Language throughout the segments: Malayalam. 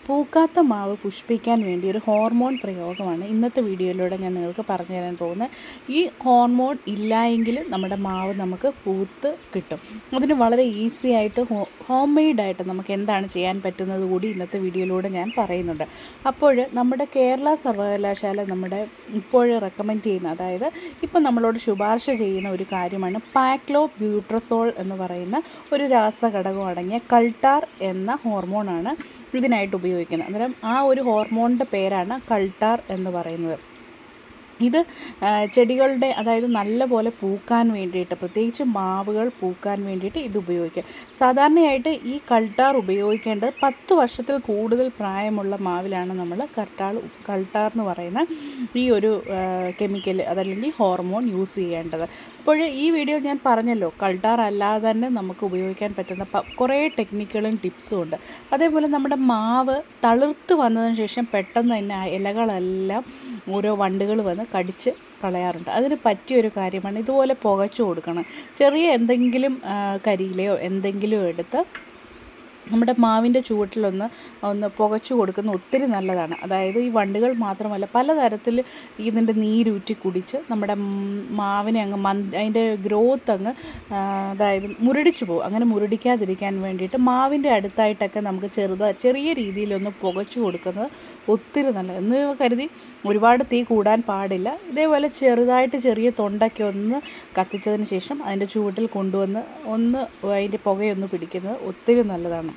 പൂക്കാത്ത മാവ് പുഷ്പിക്കാൻ വേണ്ടി ഒരു ഹോർമോൺ പ്രയോഗമാണ് ഇന്നത്തെ വീഡിയോയിലൂടെ ഞാൻ നിങ്ങൾക്ക് പറഞ്ഞു തരാൻ പോകുന്നത് ഈ ഹോർമോൺ ഇല്ലായെങ്കിൽ നമ്മുടെ മാവ് നമുക്ക് പൂത്ത് കിട്ടും അതിന് വളരെ ഈസി ആയിട്ട് ഹോം മെയ്ഡായിട്ട് നമുക്ക് എന്താണ് ചെയ്യാൻ പറ്റുന്നത് കൂടി ഇന്നത്തെ വീഡിയോയിലൂടെ ഞാൻ പറയുന്നുണ്ട് അപ്പോൾ നമ്മുടെ കേരള സർവകലാശാല നമ്മുടെ ഇപ്പോൾ റെക്കമെൻഡ് ചെയ്യുന്ന അതായത് ഇപ്പം നമ്മളോട് ശുപാർശ ചെയ്യുന്ന ഒരു കാര്യമാണ് പാക്ലോ ബ്യൂട്രസോൾ എന്ന് പറയുന്ന ഒരു രാസഘടകം അടങ്ങിയ കൾട്ടാർ എന്ന ഹോർമോണാണ് ഇതിനായിട്ട് ഉപയോഗിക്കുന്നത് അന്നേരം ആ ഒരു ഹോർമോണിൻ്റെ പേരാണ് കൾട്ടാർ എന്ന് പറയുന്നത് ഇത് ആ, ചെടികളുടെ അതായത് നല്ലപോലെ പൂക്കാൻ വേണ്ടിയിട്ട് പ്രത്യേകിച്ച് മാവുകൾ പൂക്കാൻ വേണ്ടിയിട്ട് ഇത് ഉപയോഗിക്കുക സാധാരണയായിട്ട് ഈ കൾട്ടാർ ഉപയോഗിക്കേണ്ടത് പത്ത് വർഷത്തിൽ കൂടുതൽ പ്രായമുള്ള മാവിലാണ് നമ്മൾ കൾട്ടാർ കൾട്ടാർ എന്ന് പറയുന്ന ഈ ഒരു കെമിക്കൽ അതല്ലെങ്കിൽ ഹോർമോൺ യൂസ് ചെയ്യേണ്ടത് അപ്പോൾ ഈ വീഡിയോ ഞാൻ പറഞ്ഞല്ലോ കൾട്ടാർ അല്ലാതെ തന്നെ നമുക്ക് ഉപയോഗിക്കാൻ പറ്റുന്ന പ- കുറേ ടെക്നിക്കുകളും ടിപ്സും ഉണ്ട് അതേപോലെ നമ്മുടെ മാവ് തളിർത്ത് വന്നതിന് ശേഷം പെട്ടെന്ന് തന്നെ ആ ഇലകളെല്ലാം ഓരോ വണ്ടുകൾ വന്ന് കടിച്ച് കളയാറുണ്ട് അതിന് പറ്റിയൊരു കാര്യമാണ് ഇതുപോലെ പുകച്ചു കൊടുക്കണം ചെറിയ എന്തെങ്കിലും ആ, കരിയിലയോ എന്തെങ്കിലും എടുത്ത് നമ്മുടെ മാവിൻ്റെ ചുവട്ടിലൊന്ന് ഒന്ന് പുകച്ചു കൊടുക്കുന്ന ഒത്തിരി നല്ലതാണ് അതായത് ഈ വണ്ടുകൾ മാത്രമല്ല പലതരത്തിൽ ഇതിൻ്റെ നീരൂറ്റി കുടിച്ച് നമ്മുടെ ഉം മാവിനെ അങ്ങ് മന് അതിൻ്റെ ഗ്രോത്ത് അങ്ങ് ആ, അതായത് മുരടിച്ചു പോകും അങ്ങനെ മുരടിക്കാതിരിക്കാൻ വേണ്ടിയിട്ട് മാവിൻ്റെ അടുത്തായിട്ടൊക്കെ നമുക്ക് ചെറുത ചെറിയ രീതിയിലൊന്ന് പുകച്ചു കൊടുക്കുന്നത് ഒത്തിരി നല്ലത് എന്ന് കരുതി ഒരുപാട് തീ കൂടാൻ പാടില്ല ഇതേപോലെ ചെറുതായിട്ട് ചെറിയ തൊണ്ടൊക്കെ ഒന്ന് കത്തിച്ചതിന് ശേഷം അതിൻ്റെ ചുവട്ടിൽ കൊണ്ടുവന്ന് ഒന്ന് അതിൻ്റെ പുകയൊന്ന് പിടിക്കുന്നത് ഒത്തിരി നല്ലതാണ്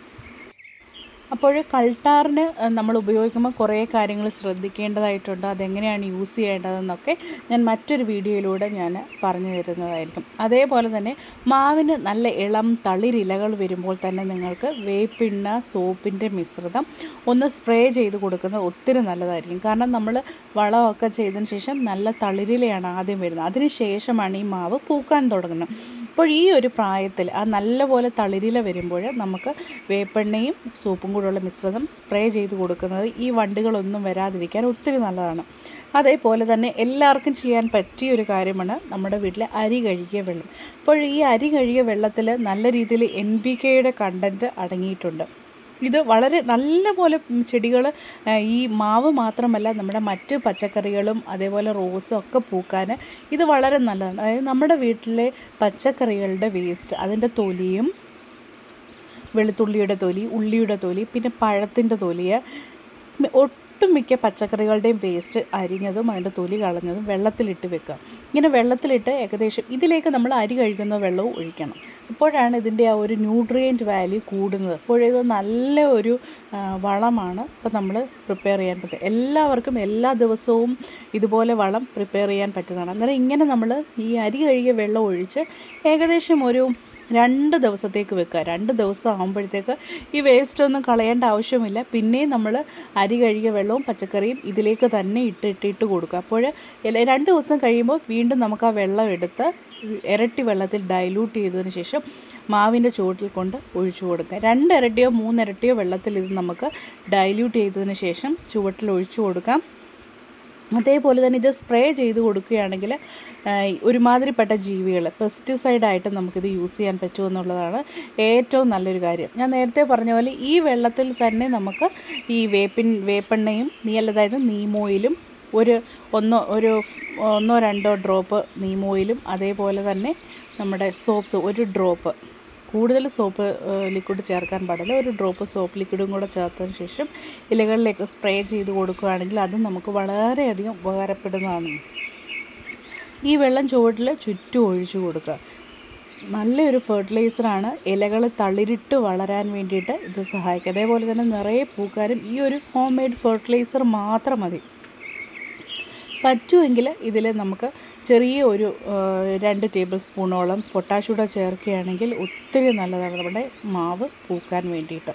അപ്പോൾ കൾട്ടാറിന് നമ്മൾ ഉപയോഗിക്കുമ്പോൾ കുറേ കാര്യങ്ങൾ ശ്രദ്ധിക്കേണ്ടതായിട്ടുണ്ട് അതെങ്ങനെയാണ് യൂസ് ചെയ്യേണ്ടതെന്നൊക്കെ ഞാൻ മറ്റൊരു വീഡിയോയിലൂടെ ഞാൻ പറഞ്ഞു തരുന്നതായിരിക്കും അതേപോലെ തന്നെ മാവിന് നല്ല ഇളം തളിരിലകൾ വരുമ്പോൾ തന്നെ നിങ്ങൾക്ക് വേപ്പിണ്ണ സോപ്പിൻ്റെ മിശ്രിതം ഒന്ന് സ്പ്രേ ചെയ്ത് കൊടുക്കുന്നത് ഒത്തിരി നല്ലതായിരിക്കും കാരണം നമ്മൾ വളമൊക്കെ ചെയ്തതിന് ശേഷം നല്ല തളിരിലയാണ് ആദ്യം വരുന്നത് അതിന് ശേഷമാണ് ഈ മാവ് പൂക്കാൻ തുടങ്ങുന്നത് അപ്പോൾ ഈ ഒരു പ്രായത്തിൽ ആ നല്ലപോലെ തളിരില വരുമ്പോൾ നമുക്ക് വേപ്പെണ്ണയും സോപ്പും കൂടെയുള്ള മിശ്രിതം സ്പ്രേ ചെയ്ത് കൊടുക്കുന്നത് ഈ വണ്ടുകളൊന്നും വരാതിരിക്കാൻ ഒത്തിരി നല്ലതാണ് അതേപോലെ തന്നെ എല്ലാവർക്കും ചെയ്യാൻ പറ്റിയ ഒരു കാര്യമാണ് നമ്മുടെ വീട്ടിലെ അരി കഴുകിയ വെള്ളം അപ്പോൾ ഈ അരി കഴുകിയ വെള്ളത്തിൽ നല്ല രീതിയിൽ എൻ പി കെയുടെ കണ്ടൻറ്റ് അടങ്ങിയിട്ടുണ്ട് ഇത് വളരെ നല്ലപോലെ ചെടികൾ ഈ മാവ് മാത്രമല്ല നമ്മുടെ മറ്റ് പച്ചക്കറികളും അതേപോലെ റോസും ഒക്കെ പൂക്കാൻ ഇത് വളരെ നല്ലതാണ് അതായത് നമ്മുടെ വീട്ടിലെ പച്ചക്കറികളുടെ വേസ്റ്റ് അതിൻ്റെ തൊലിയും വെളുത്തുള്ളിയുടെ തൊലി ഉള്ളിയുടെ തൊലി പിന്നെ പഴത്തിൻ്റെ തൊലി മി- ഒട്ടുമിക്ക പച്ചക്കറികളുടെയും വേസ്റ്റ് അരിഞ്ഞതും അതിൻ്റെ തൊലി കളഞ്ഞതും വെള്ളത്തിലിട്ട് വെക്കുക ഇങ്ങനെ വെള്ളത്തിലിട്ട് ഏകദേശം ഇതിലേക്ക് നമ്മൾ അരി കഴുകുന്ന വെള്ളവും ഒഴിക്കണം അപ്പോഴാണ് ഇതിൻ്റെ ആ ഒരു ന്യൂട്രിയൻറ്റ് വാല്യൂ കൂടുന്നത് അപ്പോഴിത് നല്ല ഒരു ആ, വളമാണ് ഇപ്പം നമ്മൾ പ്രിപ്പയർ ചെയ്യാൻ പറ്റും എല്ലാവർക്കും എല്ലാ ദിവസവും ഇതുപോലെ വളം പ്രിപ്പയർ ചെയ്യാൻ പറ്റുന്നതാണ് അന്നേരം ഇങ്ങനെ നമ്മൾ ഈ അരി കഴുകിയ വെള്ളം ഒഴിച്ച് ഏകദേശം ഒരു രണ്ട് ദിവസത്തേക്ക് വെക്കുക രണ്ട് ദിവസം ആകുമ്പോഴത്തേക്ക് ഈ വേസ്റ്റ് ഒന്നും കളയേണ്ട ആവശ്യമില്ല പിന്നെയും നമ്മൾ അരി കഴുകിയ വെള്ളവും പച്ചക്കറിയും ഇതിലേക്ക് തന്നെ ഇട്ട് ഇട്ട് ഇട്ട് കൊടുക്കുക അപ്പോൾ എല്ല- രണ്ട് ദിവസം കഴിയുമ്പോൾ വീണ്ടും നമുക്ക് ആ വെള്ളം എടുത്ത് ഇരട്ടി വെള്ളത്തിൽ ഡൈല്യൂട്ട് ചെയ്തതിന് ശേഷം മാവിൻ്റെ ചുവട്ടിൽ കൊണ്ട് ഒഴിച്ചു കൊടുക്കുക രണ്ട് ഇരട്ടിയോ മൂന്നിരട്ടിയോ വെള്ളത്തിൽ ഇത് നമുക്ക് ഡൈല്യൂട്ട് ചെയ്തതിന് ശേഷം ചുവട്ടിൽ ഒഴിച്ചു കൊടുക്കാം അതേപോലെ തന്നെ ഇത് സ്പ്രേ ചെയ്ത് കൊടുക്കുകയാണെങ്കിൽ ആ, ഒരുമാതിരിപ്പെട്ട ജീവികൾ പെസ്റ്റിസൈഡായിട്ട് നമുക്കിത് യൂസ് ചെയ്യാൻ പറ്റുമെന്നുള്ളതാണ് ഏറ്റവും നല്ലൊരു കാര്യം ഞാൻ നേരത്തെ പറഞ്ഞ പോലെ ഈ വെള്ളത്തിൽ തന്നെ നമുക്ക് ഈ വേപ്പിൻ വേപ്പെണ്ണയും നീ അതായത് നീമോയിലും ഒരു ഒന്നോ ഒരു ഒന്നോ രണ്ടോ ഡ്രോപ്പ് നീമോയിലും അതേപോലെ തന്നെ നമ്മുടെ സോപ്സ് ഒരു ഡ്രോപ്പ് കൂടുതൽ സോപ്പ് ലിക്വിഡ് ചേർക്കാൻ പാടില്ല ഒരു ഡ്രോപ്പ് സോപ്പ് ലിക്വിഡും കൂടെ ചേർത്തതിന് ശേഷം ഇലകളിലേക്ക് സ്പ്രേ ചെയ്ത് കൊടുക്കുകയാണെങ്കിൽ അതും നമുക്ക് വളരെയധികം ഉപകാരപ്പെടുന്നതാണ് ഈ വെള്ളം ചുവട്ടിൽ ചുറ്റും ഒഴിച്ചു കൊടുക്കുക നല്ലൊരു ഫെർട്ടിലൈസറാണ് ഇലകൾ തളിരിട്ട് വളരാൻ വേണ്ടിയിട്ട് ഇത് സഹായിക്കും അതേപോലെ തന്നെ നിറയെ പൂക്കാനും ഈ ഒരു ഹോം മെയ്ഡ് ഫെർട്ടിലൈസർ മാത്രം മതി പറ്റുമെങ്കിൽ ഇതിൽ നമുക്ക് ചെറിയ ഒരു ആ, രണ്ട് ടേബിൾ സ്പൂണോളം പൊട്ടാഷ് കൂടെ ചേർക്കുകയാണെങ്കിൽ ഒത്തിരി നല്ലതാണ് നമ്മുടെ മാവ് പൂക്കാൻ വേണ്ടിയിട്ട്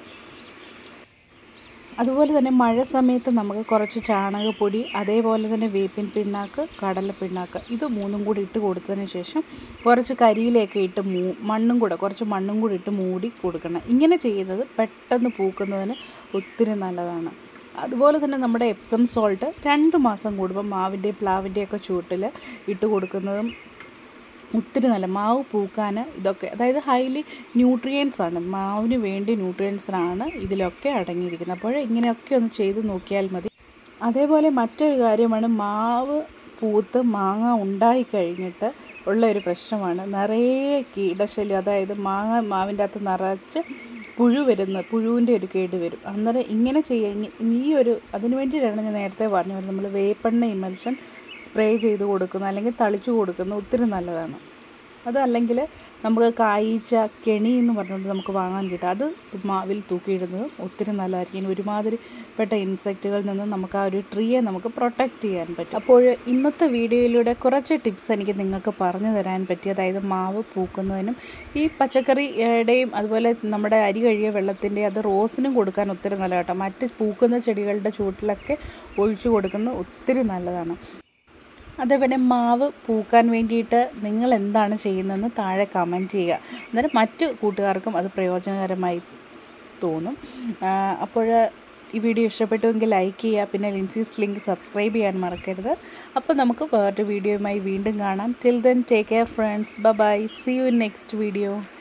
അതുപോലെ തന്നെ മഴ സമയത്ത് നമുക്ക് കുറച്ച് ചാണകപ്പൊടി അതേപോലെ തന്നെ വേപ്പിൻ പിണ്ണാക്ക് കടല പിണ്ണാക്ക് ഇത് മൂന്നും കൂടി ഇട്ട് കൊടുത്തതിന് ശേഷം കുറച്ച് കരിയിലൊക്കെ ഇട്ട് മൂ മണ്ണും കൂടെ കുറച്ച് മണ്ണും കൂടി ഇട്ട് മൂടി കൊടുക്കണം ഇങ്ങനെ ചെയ്യുന്നത് പെട്ടെന്ന് പൂക്കുന്നതിന് ഒത്തിരി നല്ലതാണ് അതുപോലെ തന്നെ നമ്മുടെ എപ്സം സോൾട്ട് രണ്ട് മാസം കൂടുമ്പോൾ മാവിൻ്റെയും പ്ലാവിൻ്റെയും ഒക്കെ ചുവട്ടിൽ ഇട്ട് കൊടുക്കുന്നതും ഒത്തിരി നല്ല മാവ് പൂക്കാൻ ഇതൊക്കെ അതായത് ഹൈലി ന്യൂട്രിയൻസ് ആണ് മാവിന് വേണ്ടി ന്യൂട്രിയൻസിനാണ് ഇതിലൊക്കെ അടങ്ങിയിരിക്കുന്നത് അപ്പോൾ ഇങ്ങനെയൊക്കെ ഒന്ന് ചെയ്ത് നോക്കിയാൽ മതി അതേപോലെ മറ്റൊരു കാര്യമാണ് മാവ് പൂത്ത് മാങ്ങ ഉണ്ടായി കഴിഞ്ഞിട്ട് ഉള്ള ഒരു പ്രശ്നമാണ് നിറയെ കീടശല്യം അതായത് മാങ്ങ മാവിൻ്റെ അകത്ത് നിറച്ച് പുഴു വരുന്ന പുഴുവിൻ്റെ ഒരു കേട് വരും അന്നേരം ഇങ്ങനെ ചെയ്യുക ഈ ഒരു അതിന് വേണ്ടിയിട്ടാണ് ഞാൻ നേരത്തെ പറഞ്ഞത് നമ്മൾ വേപ്പെണ്ണ ഇമൽഷൻ സ്പ്രേ ചെയ്ത് കൊടുക്കുന്ന അല്ലെങ്കിൽ തളിച്ചു കൊടുക്കുന്ന ഒത്തിരി നല്ലതാണ് അതല്ലെങ്കിൽ നമുക്ക് കായ്ച്ച കെണി എന്ന് പറഞ്ഞുകൊണ്ട് നമുക്ക് വാങ്ങാൻ കിട്ടും അത് മാവിൽ തൂക്കിയിടുന്നത് ഒത്തിരി നല്ലതായിരിക്കും ഇനി ഒരുമാതിരിപ്പെട്ട ഇൻസെക്റ്റുകളിൽ നിന്ന് നമുക്ക് ആ ഒരു ട്രീയെ നമുക്ക് പ്രൊട്ടക്റ്റ് ചെയ്യാൻ പറ്റും അപ്പോൾ ഇന്നത്തെ വീഡിയോയിലൂടെ കുറച്ച് ടിപ്സ് എനിക്ക് നിങ്ങൾക്ക് പറഞ്ഞു തരാൻ പറ്റി അതായത് മാവ് പൂക്കുന്നതിനും ഈ പച്ചക്കറിയുടെയും അതുപോലെ നമ്മുടെ അരി കഴിയ വെള്ളത്തിൻ്റെ അത് റോസിനും കൊടുക്കാൻ ഒത്തിരി നല്ല കേട്ടോ മറ്റ് പൂക്കുന്ന ചെടികളുടെ ചൂട്ടിലൊക്കെ ഒഴിച്ചു കൊടുക്കുന്നത് ഒത്തിരി നല്ലതാണ് അതേപോലെ മാവ് പൂക്കാൻ വേണ്ടിയിട്ട് നിങ്ങൾ എന്താണ് ചെയ്യുന്നതെന്ന് താഴെ കമൻറ്റ് ചെയ്യുക അന്നേരം മറ്റു കൂട്ടുകാർക്കും അത് പ്രയോജനകരമായി തോന്നും അപ്പോൾ ഈ വീഡിയോ ഇഷ്ടപ്പെട്ടുവെങ്കിൽ ലൈക്ക് ചെയ്യുക പിന്നെ ലിൻസീസ് ലിങ്ക് സബ്സ്ക്രൈബ് ചെയ്യാൻ മറക്കരുത് അപ്പോൾ നമുക്ക് വേറൊരു വീഡിയോയുമായി വീണ്ടും കാണാം till then take care friends bye see you in next video